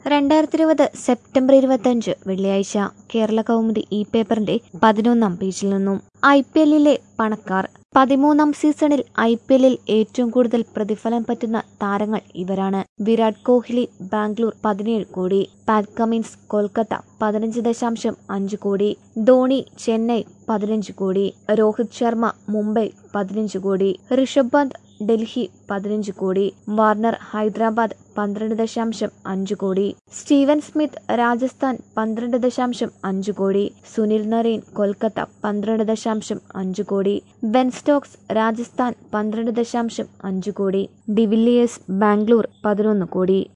രണ്ടായിരത്തി ഇരുപത് സെപ്റ്റംബർ ഇരുപത്തഞ്ച് വെള്ളിയാഴ്ച കേരള കൗമുദി ഈ പേപ്പറിന്റെ പതിനൊന്നാം പേജിൽ നിന്നും ഐ പി എല്ലിലെ പണക്കാർ പതിമൂന്നാം സീസണിൽ ഐ പി എല്ലിൽ ഏറ്റവും കൂടുതൽ പ്രതിഫലം പറ്റുന്ന താരങ്ങൾ ഇവരാണ് വിരാട് കോഹ്ലി ബാംഗ്ലൂർ പതിനേഴ് കോടി പാറ്റ് കമിൻസ് കൊൽക്കത്ത പതിനഞ്ച് ദശാംശം അഞ്ച് കോടി ധോണി ചെന്നൈ പതിനഞ്ച് കോടി രോഹിത് ശർമ്മ മുംബൈ പതിനഞ്ച് കോടി ഋഷഭ് പന്ത് ഡൽഹി പതിനഞ്ച് കോടി വാർണർ ഹൈദരാബാദ് പന്ത്രണ്ട് ദശാംശം അഞ്ച് കോടി സ്റ്റീവൻ സ്മിത്ത് രാജസ്ഥാൻ പന്ത്രണ്ട് ദശാംശം അഞ്ച് കോടി സുനിൽ നരേൻ കൊൽക്കത്ത പന്ത്രണ്ട് ദശാംശം അഞ്ച് കോടി ബെൻ സ്റ്റോക്സ് രാജസ്ഥാൻ പന്ത്രണ്ട് ദശാംശം അഞ്ച് കോടി ഡിവില്ലിയേഴ്സ് ബാംഗ്ലൂർ പതിനൊന്ന് കോടി